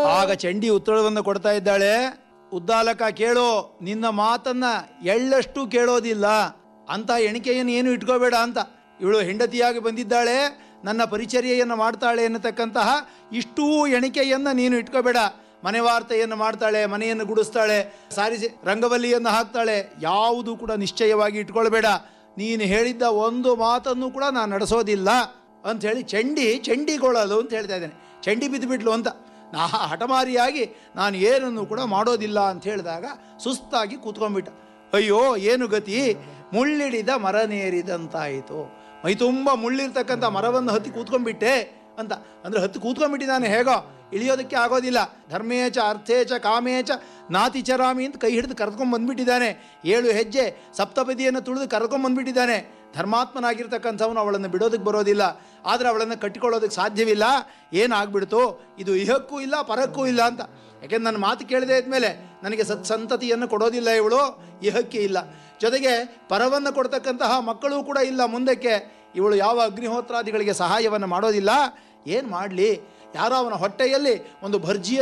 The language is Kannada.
ಆಗ ಚಂಡಿ ಉತ್ತರವನ್ನು ಕೊಡ್ತಾ ಇದ್ದಾಳೆ ಉದ್ದಾಲಕ ಕೇಳೋ ನಿನ್ನ ಮಾತನ್ನ ಎಳ್ಳಷ್ಟು ಕೇಳೋದಿಲ್ಲ ಅಂತ ಎಣಿಕೆಯನ್ನು ಏನು ಇಟ್ಕೋಬೇಡ ಅಂತ ಇವಳು ಹೆಂಡತಿಯಾಗಿ ಬಂದಿದ್ದಾಳೆ ನನ್ನ ಪರಿಚರ್ಯೆಯನ್ನು ಮಾಡ್ತಾಳೆ ಎನ್ನತಕ್ಕಂತಹ ಇಷ್ಟೂ ಎಣಿಕೆಯನ್ನು ನೀನು ಇಟ್ಕೋಬೇಡ ಮನೆ ವಾರ್ತೆಯನ್ನು ಮಾಡ್ತಾಳೆ ಮನೆಯನ್ನು ಗುಡಿಸ್ತಾಳೆ ಸಾರಿಸಿ ರಂಗವಲ್ಲಿಯನ್ನು ಹಾಕ್ತಾಳೆ ಯಾವುದು ಕೂಡ ನಿಶ್ಚಯವಾಗಿ ಇಟ್ಕೊಳ್ಬೇಡ ನೀನು ಹೇಳಿದ್ದ ಒಂದು ಮಾತನ್ನು ಕೂಡ ನಾನು ನಡೆಸೋದಿಲ್ಲ ಅಂತ ಹೇಳಿ ಚಂಡಿ ಚಂಡಿಗೊಳ್ಳಲು ಅಂತ ಹೇಳ್ತಾ ಇದ್ದೇನೆ ಚಂಡಿ ಬಿದ್ದುಬಿಟ್ಲು ಅಂತ ನಾ ಹಠಮಾರಿಯಾಗಿ ನಾನು ಏನನ್ನು ಕೂಡ ಮಾಡೋದಿಲ್ಲ ಅಂತ ಹೇಳಿದಾಗ ಸುಸ್ತಾಗಿ ಕೂತ್ಕೊಂಡ್ಬಿಟ್ಟ ಅಯ್ಯೋ ಏನು ಗತಿ ಮುಳ್ಳಿಡಿದ ಮರನೇರಿದಂತಾಯಿತು ಮೈ ತುಂಬ ಮುಳ್ಳಿರ್ತಕ್ಕಂಥ ಮರವನ್ನು ಹತ್ತಿ ಕೂತ್ಕೊಂಡ್ಬಿಟ್ಟೆ ಅಂತ ಅಂದರೆ ಹತ್ತಿ ಕೂತ್ಕೊಂಡ್ಬಿಟ್ಟಿದ್ದಾನೆ ಹೇಗೋ ಇಳಿಯೋದಕ್ಕೆ ಆಗೋದಿಲ್ಲ ಧರ್ಮೇಚ ಅರ್ಥೇಚ ಕಾಮೇಚ ನಾತಿಚರಾಮಿ ಅಂತ ಕೈ ಹಿಡಿದು ಕರೆದುಕೊಂಡು ಬಂದ್ಬಿಟ್ಟಿದ್ದಾನೆ ಏಳು ಹೆಜ್ಜೆ ಸಪ್ತಪದಿಯನ್ನು ತುಳಿದು ಕರ್ಕೊಂಡು ಬಂದ್ಬಿಟ್ಟಿದ್ದಾನೆ ಧರ್ಮಾತ್ಮನಾಗಿರ್ತಕ್ಕಂಥವನು ಅವಳನ್ನು ಬಿಡೋದಕ್ಕೆ ಬರೋದಿಲ್ಲ ಆದರೆ ಅವಳನ್ನು ಕಟ್ಟಿಕೊಳ್ಳೋದಕ್ಕೆ ಸಾಧ್ಯವಿಲ್ಲ ಏನಾಗ್ಬಿಡ್ತು ಇದು ಇಹಕ್ಕೂ ಇಲ್ಲ ಪರಕ್ಕೂ ಇಲ್ಲ ಅಂತ ಯಾಕೆಂದ್ರೆ ನನ್ನ ಮಾತು ಕೇಳದೆ ಇದ್ಮೇಲೆ ನನಗೆ ಸತ್ಸಂತತಿಯನ್ನು ಕೊಡೋದಿಲ್ಲ ಇವಳು ಇಹಕ್ಕೆ ಇಲ್ಲ ಜೊತೆಗೆ ಪರವನ್ನು ಕೊಡ್ತಕ್ಕಂತಹ ಮಕ್ಕಳು ಕೂಡ ಇಲ್ಲ ಮುಂದಕ್ಕೆ ಇವಳು ಯಾವ ಅಗ್ನಿಹೋತ್ರಾದಿಗಳಿಗೆ ಸಹಾಯವನ್ನು ಮಾಡೋದಿಲ್ಲ ಏನು ಮಾಡಲಿ ಯಾರೋ ಅವನ ಹೊಟ್ಟೆಯಲ್ಲಿ ಒಂದು ಭರ್ಜಿಯ